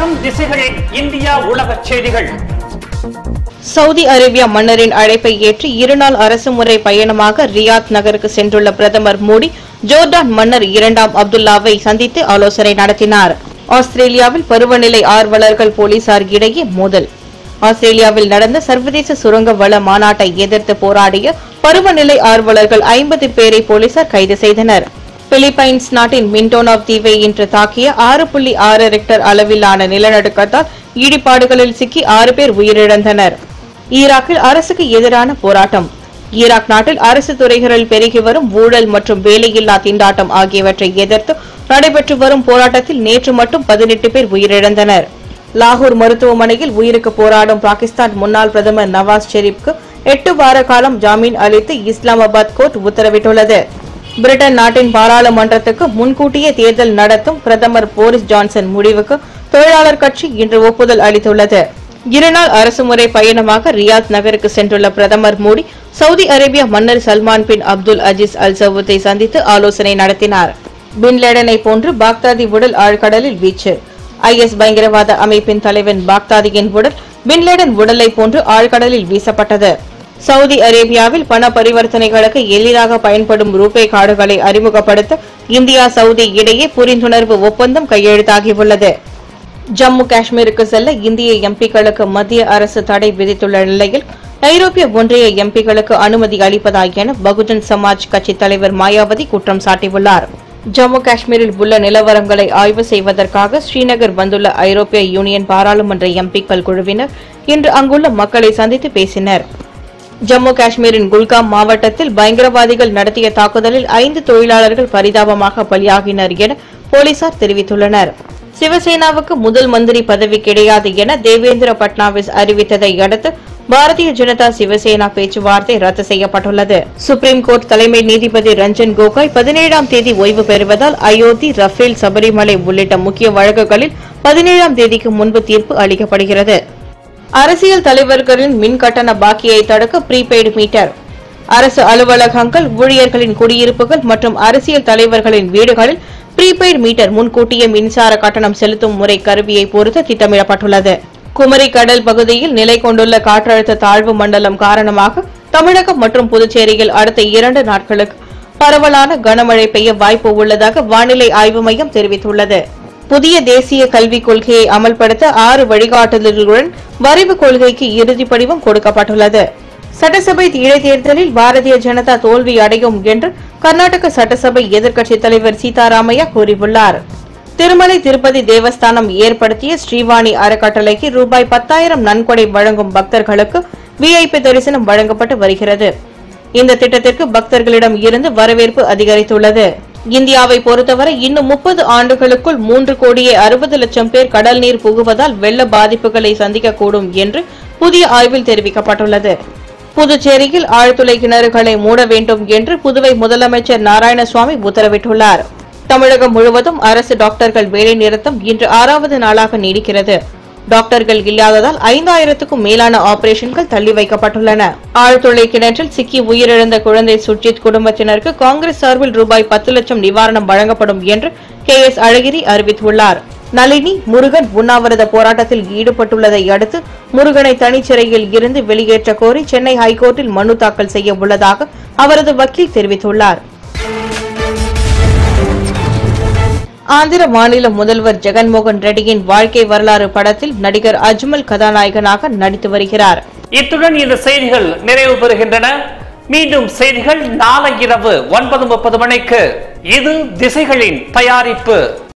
வணக்கம் திசைகளின் இந்தியா உலக செய்திகள் சவுதி அரேபியா மன்னரின் அழைப்பை ஏற்று இருநாள் அரசுமுறை பயணமாக ரியாத் நகருக்கு சென்றுள்ள பிரதமர் மோடி ஜோர்டான் மன்னர் இரண்டாம் அப்துல்லாவை சந்தித்து ஆலோசனை நடத்தினார் ஆஸ்திரேலியாவில் பருவநிலை ஆர்வலர்கள் போலீசார் இடையே மோதல் ஆஸ்திரேலியாவில் நடந்த சர்வதேச சுரங்க வள மாநாட்டை எதிர்த்து போராடிய பருவநிலை ஆர்வலர்கள் ஐம்பது பேரை போலீசார் கைது செய்தனர் பிலிப்பைன்ஸ் நாட்டின் மின்டோனாவ் தீவை இன்று தாக்கிய ஆறு புள்ளி ஆறு ரெக்டர் அளவிலான நிலநடுக்கத்தால் இடிபாடுகளில் சிக்கி ஆறு பேர் உயிரிழந்தனர் ஈராக்கில் அரசுக்கு எதிரான போராட்டம் ஈராக் நாட்டில் அரசு துறைகளில் பெருகி வரும் ஊழல் மற்றும் வேலையில்லா திண்டாட்டம் ஆகியவற்றை எதிர்த்து நடைபெற்று வரும் போராட்டத்தில் நேற்று மட்டும் பதினெட்டு பேர் உயிரிழந்தனர் லாகூர் மருத்துவமனையில் உயிருக்கு போராடும் பாகிஸ்தான் முன்னாள் பிரதமர் நவாஸ் ஷெரீப்க்கு எட்டு வார காலம் ஜாமீன் அளித்து இஸ்லாமாபாத் கோர்ட் உத்தரவிட்டுள்ளது பிரிட்டன் நாட்டின் பாராளுமன்றத்துக்கு முன்கூட்டியே தேர்தல் நடத்தும் பிரதமர் போரிஸ் ஜான்சன் முடிவுக்கு தொழிலாளர் கட்சி இன்று ஒப்புதல் அளித்துள்ளது இருநாள் அரசுமுறை பயணமாக ரியாத் நகருக்கு சென்றுள்ள பிரதமர் மோடி சவுதி அரேபியா மன்னர் சல்மான் பின் அப்துல் அஜீஸ் அல் சவுத்தை சந்தித்து ஆலோசனை நடத்தினார் பின் லேடனை போன்று பாக்தாதி உடல் ஆழ்கடலில் வீச்சு ஐஎஸ் பயங்கரவாத அமைப்பின் தலைவன் பாக்தாதியின் உடல் பின் லேடன் உடலை போன்று ஆழ்கடலில் வீசப்பட்டது சவுதி அரேபியாவில் பண பரிவர்த்தனைகளுக்கு எளிதாக பயன்படும் ரூபே கார்டுகளை அறிமுகப்படுத்த இந்தியா சவுதி இடையே புரிந்துணர்வு ஒப்பந்தம் கையெழுத்தாகியுள்ளது ஜம்மு காஷ்மீருக்கு செல்ல இந்திய எம்பிக்களுக்கு மத்திய அரசு தடை விதித்துள்ள நிலையில் ஐரோப்பிய ஒன்றிய எம்பிக்களுக்கு அனுமதி அளிப்பதா என பகுஜன் சமாஜ் கட்சி தலைவர் மாயாவதி குற்றம் சாட்டியுள்ளார் ஜம்மு காஷ்மீரில் உள்ள நிலவரங்களை ஆய்வு செய்வதற்காக ஸ்ரீநகர் வந்துள்ள ஐரோப்பிய யூனியன் பாராளுமன்ற எம்பிக்கள் குழுவினர் இன்று அங்குள்ள மக்களை சந்தித்து பேசினர் ஜம்மு காஷ்மீரின் குல்காம் மாவட்டத்தில் பயங்கரவாதிகள் நடத்திய தாக்குதலில் ஐந்து தொழிலாளர்கள் பரிதாபமாக பலியாகினர் என போலீசார் தெரிவித்துள்ளனர் சிவசேனாவுக்கு முதல் மந்திரி பதவி கிடையாது என தேவேந்திர பட்னாவிஸ் அறிவித்ததை அடுத்து பாரதிய ஜனதா சிவசேனா பேச்சுவார்த்தை ரத்து செய்யப்பட்டுள்ளது சுப்ரீம் கோர்ட் தலைமை நீதிபதி ரஞ்சன் கோகாய் பதினேழாம் தேதி ஓய்வு பெறுவதால் அயோத்தி ரஃபேல் சபரிமலை உள்ளிட்ட முக்கிய வழக்குகளில் பதினேழாம் தேதிக்கு முன்பு தீர்ப்பு அளிக்கப்படுகிறது அரசியல் தலைவர்களின் மின் கட்டண பாக்கியை தடுக்க ப்ரீபெய்டு மீட்டர் அரசு அலுவலகங்கள் ஊழியர்களின் குடியிருப்புகள் மற்றும் அரசியல் தலைவர்களின் வீடுகளில் ப்ரீபெய்டு மீட்டர் முன்கூட்டிய மின்சார கட்டணம் செலுத்தும் முறை கருவியை பொறுத்து திட்டமிடப்பட்டுள்ளது குமரி கடல் பகுதியில் நிலை கொண்டுள்ள காற்றழுத்த தாழ்வு மண்டலம் காரணமாக தமிழகம் மற்றும் புதுச்சேரியில் அடுத்த இரண்டு நாட்களுக்கு பரவலான கனமழை பெய்ய வாய்ப்பு உள்ளதாக வானிலை ஆய்வு மையம் தெரிவித்துள்ளது புதிய தேசிய கல்விக் கொள்கையை அமல்படுத்த ஆறு வழிகாட்டுதல்களுடன் வரைவு கொள்கைக்கு இறுதி படிவம் கொடுக்கப்பட்டுள்ளது சட்டசபை இடைத்தேர்தலில் பாரதிய ஜனதா தோல்வி அடையும் என்று கர்நாடக சட்டசபை எதிர்க்கட்சித் தலைவர் சீதாராமையா கூறியுள்ளார் திருமலை திருப்பதி தேவஸ்தானம் ஏற்படுத்திய ஸ்ரீவாணி அறக்கட்டளைக்கு ரூபாய் பத்தாயிரம் நன்கொடை வழங்கும் பக்தர்களுக்கு விஐபி தரிசனம் வழங்கப்பட்டு வருகிறது இந்த திட்டத்திற்கு பக்தர்களிடம் இருந்து வரவேற்பு அதிகரித்துள்ளது இந்தியாவை பொறுத்தவரை இன்னும் முப்பது ஆண்டுகளுக்குள் மூன்று கோடியே அறுபது லட்சம் பேர் கடல் நீர் புகுவதால் வெள்ள பாதிப்புகளை சந்திக்கக்கூடும் என்று புதிய ஆய்வில் தெரிவிக்கப்பட்டுள்ளது புதுச்சேரியில் ஆழ்துளை கிணறுகளை மூட வேண்டும் என்று புதுவை முதலமைச்சர் நாராயணசுவாமி உத்தரவிட்டுள்ளார் தமிழகம் முழுவதும் அரசு டாக்டர்கள் வேலை நிறுத்தம் இன்று ஆறாவது நாளாக நீடிக்கிறது டாக்டர்கள் இல்லாததால் ஐந்தாயிரத்துக்கும் மேலான ஆபரேஷன்கள் தள்ளி வைக்கப்பட்டுள்ளன ஆழ்துளை கிணற்றில் சிக்கி உயிரிழந்த குழந்தை சுர்ஜித் குடும்பத்தினருக்கு காங்கிரஸ் சார்பில் ரூபாய் பத்து லட்சம் நிவாரணம் வழங்கப்படும் என்று கே எஸ் அழகிரி அறிவித்துள்ளார் நளினி முருகன் உண்ணாவிரத போராட்டத்தில் ஈடுபட்டுள்ளதை அடுத்து முருகனை தனிச்சிறையில் இருந்து வெளியேற்ற கோரி சென்னை ஹைகோர்ட்டில் மனு தாக்கல் செய்ய உள்ளதாக அவரது வக்கீல் தெரிவித்துள்ளார் ஆந்திர மாநில முதல்வர் ஜெகன்மோகன் ரெட்டியின் வாழ்க்கை வரலாறு படத்தில் நடிகர் அஜ்மல் கதாநாயகனாக நடித்து வருகிறார் இத்துடன் இந்த செய்திகள் நிறைவு பெறுகின்றன மீண்டும் செய்திகள் நாளை இரவு ஒன்பது முப்பது மணிக்கு இது திசைகளின் தயாரிப்பு